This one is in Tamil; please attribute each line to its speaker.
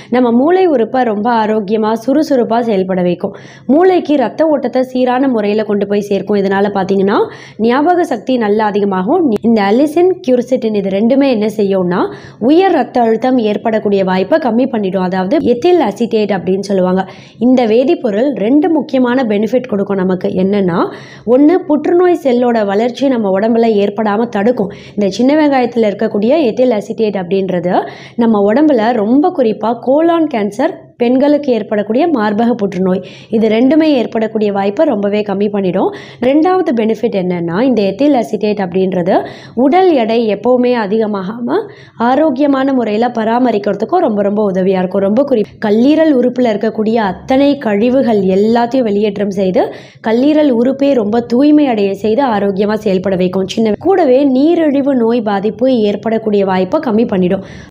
Speaker 1: நம்ம மூளை உறுப்பை ரொம்ப ஆரோக்கியமாக சுறுசுறுப்பாக செயல்பட வைக்கும் மூளைக்கு ரத்த ஓட்டத்தை சீரான முறையில் கொண்டு போய் சேர்க்கும் இதனால் பார்த்தீங்கன்னா ஞாபக சக்தி நல்லா அதிகமாகும் இந்த அலிசின் கியூர்சிட்டின் இது ரெண்டுமே என்ன செய்யும்னா உயர் ரத்த அழுத்தம் ஏற்படக்கூடிய வாய்ப்பை கம்மி பண்ணிடும் அதாவது எத்தில் அசிட்டேட் அப்படின்னு சொல்லுவாங்க இந்த வேதிப்பொருள் ரெண்டு முக்கியமான பெனிஃபிட் கொடுக்கும் நமக்கு என்னன்னா ஒன்று புற்றுநோய் செல்லோட வளர்ச்சி நம்ம உடம்புல ஏற்படாமல் தடுக்கும் இந்த சின்ன வெங்காயத்தில் இருக்கக்கூடிய எத்தில் அசிட்டேட் அப்படின்றது நம்ம உடம்புல ரொம்ப குறிப்பாக கோலான் கேன்சர் பெண்களுக்கு ஏற்படக்கூடிய மார்பக புற்றுநோய் இது ரெண்டுமே ஏற்படக்கூடிய வாய்ப்பை ரொம்பவே கம்மி பண்ணிடும் ரெண்டாவது பெனிஃபிட் என்னன்னா இந்த எத்தில் அசிட்டேட் அப்படின்றது உடல் எடை எப்போவுமே அதிகமாகாமல் ஆரோக்கியமான முறையில் பராமரிக்கிறதுக்கும் ரொம்ப ரொம்ப உதவியாக இருக்கும் ரொம்ப குறி கல்லீரல் உறுப்பில் இருக்கக்கூடிய அத்தனை கழிவுகள் எல்லாத்தையும் வெளியேற்றம் செய்து கல்லீரல் உறுப்பே ரொம்ப தூய்மை அடைய செய்து ஆரோக்கியமாக செயல்பட வைக்கும் சின்ன கூடவே நீரிழிவு நோய் பாதிப்பு ஏற்படக்கூடிய வாய்ப்பை கம்மி பண்ணிடும்